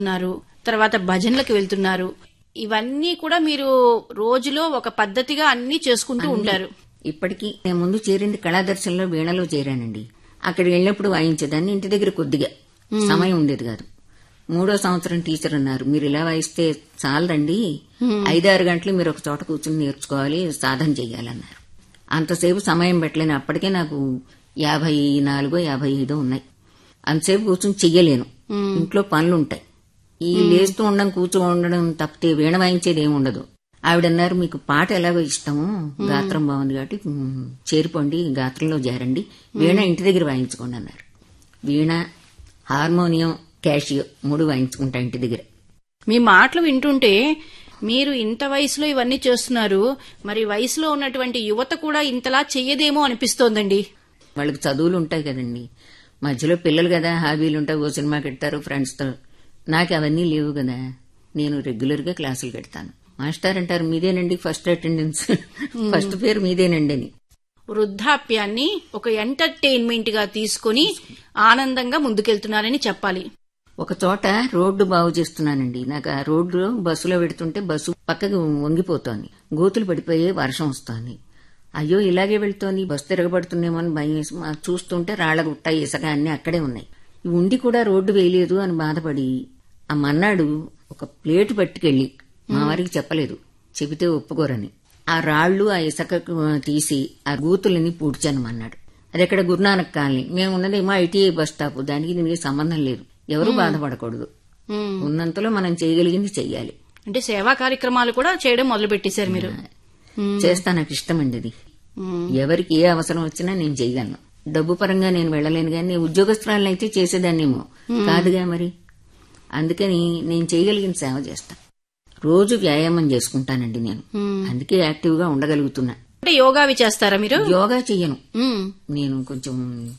ఉన్నారు తర్వాత భజనలకు వెళ్తున్నారు ఇవన్నీ కూడా మీరు రోజులో ఒక పద్ధతిగా అన్ని చేసుకుంటూ ఉంటారు ఇప్పటికీ నేను ముందు చేరింది కళాదర్శనలో వీణలో చేరానండి అక్కడికి వెళ్ళినప్పుడు వాయించేదాన్ని ఇంటి దగ్గర కొద్దిగా సమయం ఉండేది కాదు మూడో సంవత్సరం టీచర్ అన్నారు మీరు ఇలా వాయిస్తే చాలదండి ఐదారు గంటలు మీరు ఒక చోట కూర్చుని నేర్చుకోవాలి సాధన చెయ్యాలన్నారు అంతసేపు సమయం పెట్టలేను అప్పటికే నాకు యాభై నాలుగో యాభై ఐదో ఉన్నాయి అంతసేపు కూర్చుని చెయ్యలేను ఇంట్లో పనులు ఉంటాయి ఈ లేస్తూ ఉండడం కూర్చో ఉండడం తప్పితే వీణ వాయించేది ఏమి ఉండదు ఆవిడన్నారు మీకు పాట ఎలాగో ఇష్టము గాత్రం బాగుంది కాబట్టి ఉమ్, చేరిపోండి గాత్రంలో చేరండి వీణ ఇంటి దగ్గర వాయించుకోండి అన్నారు వీణ హార్మోనియం క్యాషియో మూడు వాయించుకుంటా ఇంటి దగ్గర మీ మాటలు వింటుంటే మీరు ఇంత వయసులో ఇవన్నీ చేస్తున్నారు మరి వయసులో ఉన్నటువంటి యువత కూడా ఇంతలా చెయ్యదేమో అనిపిస్తోందండి వాళ్ళకి చదువులు ఉంటాయి కదండి మధ్యలో పిల్లలు కదా హాబీలు ఉంటాయి ఓ సినిమాకి వెళ్తారు ఫ్రెండ్స్తో నాకు అవన్నీ లేవు కదా నేను రెగ్యులర్ గా క్లాసులు పెడతాను మాస్టర్ అంటారు మీదేనండి ఫస్ట్ అటెండెన్స్ ఫస్ట్ పేరు మీదేనండి అని వృద్ధాప్యాన్ని ఒక ఎంటర్టైన్మెంట్ గా తీసుకుని ఆనందంగా ముందుకెళ్తున్నారని చెప్పాలి ఒక చోట రోడ్డు బాగు చేస్తున్నానండి నాకు ఆ రోడ్డు బస్సులో పెడుతుంటే బస్సు పక్కకు వంగిపోతోంది గోతులు పడిపోయి వర్షం వస్తోంది అయ్యో ఇలాగే వెళ్తోంది బస్సు తిరగబడుతుందేమో అని భయం వేసి మా- చూస్తుంటే రాళ్ల గుట్ట ఇసుక అన్ని అక్కడే ఉన్నాయి ఇవి ఉండి కూడా రోడ్డు వేయలేదు అని బాధపడి ఆ మన్నాడు ఒక ప్లేటు పట్టుకెళ్లి మా వారికి చెప్పలేదు చెబితే ఒప్పుకోరని ఆ రాళ్లు ఆ ఇసుక తీసి ఆ గూతులని పూడ్చాను అన్నాడు అది ఎక్కడ గురునానక్ కాలనీ మేము ఉన్నదేమో ఐటీఐ బస్ స్టాప్ దానికి దీనికి సంబంధం లేదు ఎవరు బాధపడకూడదు ఉమ్. ఉన్నంతలో మనం చేయగలిగింది చెయ్యాలి అంటే సేవా కార్యక్రమాలు కూడా చేయడం మొదలు పెట్టేశారు మీరు చేస్తా నాకు ఇష్టమండి ఇది ఉమ్. ఎవరికి ఏ అవసరం వచ్చినా నేను చేయగలను డబ్బు పరంగా నేను వెళ్ళలేను కానీ ఉద్యోగస్తురాలను అయితే చేసేదాన్నేమో కాదుగా మరి అందుకని నేను చేయగలిగిన సేవ చేస్తా రోజు వ్యాయామం చేసుకుంటానండి నేను ఉమ్. అందుకే యాక్టివ్ గా ఉండగలుగుతున్నా అంటే యోగా అవి చేస్తారా మీరు యోగా చెయ్యను ఉమ్. నేను కొంచెం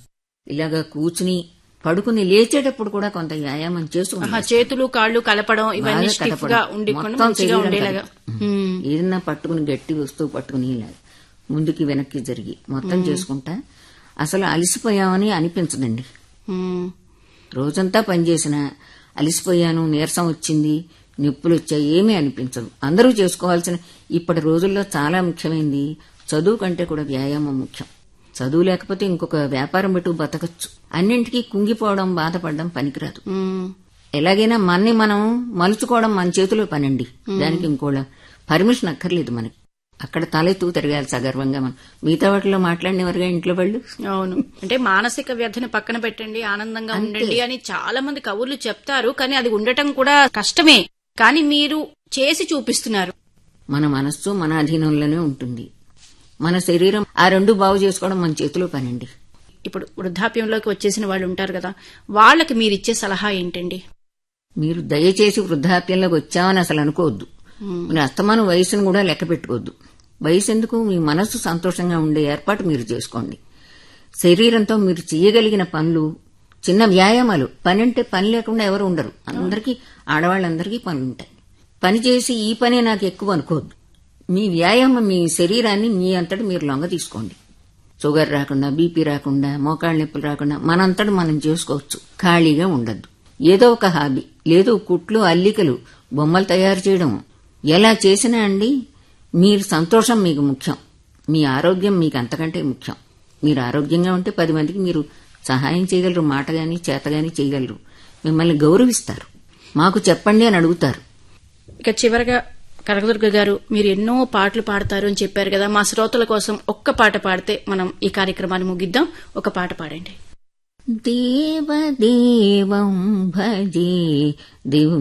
ఇలాగా కూర్చుని పడుకుని లేచేటప్పుడు కూడా కొంత వ్యాయామం చేసుకుంటాను ఆహా, చేతులు కాళ్ళు కలపడం ఇవన్నీ బాగా స్టిఫ్ కలపడం. గా ఉండి మొత్తం మంచిగా శరీరం ఉండేలాగా ఉమ్. ఏదన్నా పట్టుకుని గట్టి వస్తువు పట్టుకుని ఇలా ముందుకి వెనక్కి జరిగి మొత్తం చేసుకుంటా అసలు అలసిపోయామని అనిపించదండి ఉమ్. రోజంతా పనిచేసిన అలసిపోయాను నీరసం వచ్చింది నొప్పులు వచ్చాయి ఏమీ అనిపించదు అందరూ చేసుకోవాల్సిన ఇప్పటి రోజుల్లో చాలా ముఖ్యమైనది చదువు కంటే కూడా వ్యాయామం ముఖ్యం చదువు లేకపోతే ఇంకొక వ్యాపారం పెట్టు బతకచ్చు అన్నింటికీ కుంగిపోవడం బాధపడడం పనికిరాదు ఉమ్. ఎలాగైనా మన్ని మనం మలుచుకోవడం మన చేతిలో పనండి దానికి ఇంకోళ్ళ పర్మిషన్ అక్కర్లేదు మనకి అక్కడ తలెత్తు తిరగాలి సగర్వంగా మనం మిగతా వాటిలో మాట్లాడినవరుగా ఇంట్లో వాళ్ళు అవును అంటే మానసిక వ్యధని పక్కన పెట్టండి ఆనందంగా ఉండండి అని చాలా మంది కవులు చెప్తారు కానీ అది ఉండటం కూడా కష్టమే కానీ మీరు చేసి చూపిస్తున్నారు మన మనస్సు మన అధీనంలోనే ఉంటుంది మన శరీరం ఆ రెండు బాగు చేసుకోవడం మన చేతిలో పనండి ఇప్పుడు వృద్ధాప్యంలోకి వచ్చేసిన వాళ్ళు ఉంటారు కదా వాళ్ళకి మీరిచ్చే సలహా ఏంటండి మీరు దయచేసి వృద్ధాప్యంలోకి వచ్చామని అసలు అనుకోవద్దు మీ అస్తమానం వయసును కూడా లెక్క పెట్టుకోవద్దు వయసు ఎందుకు మీ మనస్సు సంతోషంగా ఉండే ఏర్పాటు మీరు చేసుకోండి శరీరంతో మీరు చేయగలిగిన పనులు చిన్న వ్యాయామాలు పని అంటే పని లేకుండా ఎవరు ఉండరు అందరికీ ఆడవాళ్ళందరికీ పనులు ఉంటాయి పని చేసి ఈ పనే నాకు ఎక్కువ అనుకోవద్దు మీ వ్యాయామం మీ శరీరాన్ని మీ అంతటి మీరు లొంగ తీసుకోండి షుగర్ రాకుండా బీపీ రాకుండా మోకాళ్ళ నొప్పులు రాకుండా మనంతటి మనం చేసుకోవచ్చు ఖాళీగా ఉండద్దు ఏదో ఒక హాబీ లేదు కుట్లు అల్లికలు బొమ్మలు తయారు చేయడం ఎలా చేసినా అండి మీరు సంతోషం మీకు ముఖ్యం మీ ఆరోగ్యం మీకు అంతకంటే ముఖ్యం మీరు ఆరోగ్యంగా ఉంటే పది మందికి మీరు సహాయం చేయగలరు మాట గాని చేత గాని చేయగలరు మిమ్మల్ని గౌరవిస్తారు మాకు చెప్పండి అని అడుగుతారు ఇక చివరగా కనకదుర్గ గారు మీరు ఎన్నో పాటలు పాడతారు అని చెప్పారు కదా మా శ్రోతల కోసం ఒక్క పాట పాడితే మనం ఈ కార్యక్రమాన్ని ముగిద్దాం ఒక పాట పాడండి దేవదేవం భజే దేవు